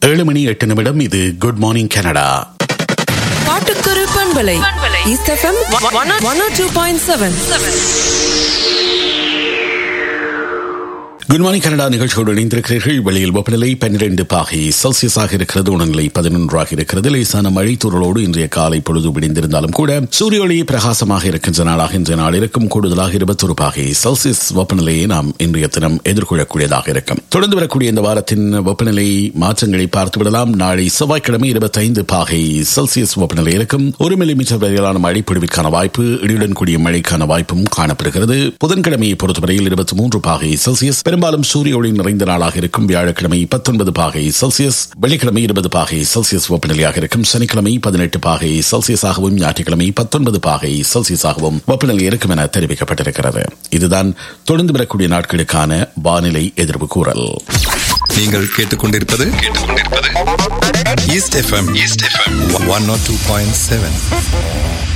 ஏழு மணி எட்டு நிமிடம் இது குட் மார்னிங் கனடா பாட்டுக்கொரு பண்பலை East FM one two point seven good morning Canada நிகழ்ச்சியோடு இணைந்திருக்கிறீர்கள் வெளியில் வெப்பநிலை பன்னிரண்டு பாகை செல்சியஸாக இருக்கிறது உணநிலை பதினொன்றாக இருக்கிறது லேசான மழை தூரலோடு இன்றைய காலை பொழுது விடிந்திருந்தாலும் கூட சூரிய ஒளி பிரகாசமாக இருக்கின்ற நாளாக இன்றைய நாள் இருக்கும் கூடுதலாக இருபத்தொரு பாகை செல்சியஸ் வெப்பநிலையை நாம் இன்றைய தினம் எதிர்கொள்ளக்கூடியதாக இருக்கும் தொடர்ந்து வரக்கூடிய இந்த வாரத்தின் வெப்பநிலை மாற்றங்களை பார்த்து விடலாம் நாளை செவ்வாய்க்கிழமை இருபத்தைந்து பாகை செல்சியஸ் வெப்பநிலை இருக்கும் ஒரு மில்லிமீட்டர் வரையிலான மழை பொழிவிற்கான வாய்ப்பு இடியுடன் கூடிய மழைக்கான வாய்ப்பும் காணப்படுகிறது புதன்கிழமையை பொறுத்தவரையில் இருபத்தி மூன்று பாகை செல்சியஸ் பெரும்பாலும் சூரிய ஒளி நிறைந்த நாளாக இருக்கும் வியாழக்கிழமை பத்தொன்பது பாகை செல்சியஸ் வெள்ளிக்கிழமை இருபது பாகை செல்சியஸ் வெப்பநிலையாக இருக்கும் சனிக்கிழமை பதினெட்டு பாகை செல்சியஸாகவும் ஞாயிற்றுக்கிழமை பத்தொன்பது பாகை செல்சியஸாகவும் வெப்பநிலை இருக்கும் என தெரிவிக்கப்பட்டிருக்கிறது இதுதான் தொடர்ந்து வரக்கூடிய நாட்களுக்கான வானிலை எதிர்வு கூறல் நீங்கள் கேட்டுக்கொண்டிருப்பது கேட்டுக்கொண்டிருப்பது East FM East FM one not two point seven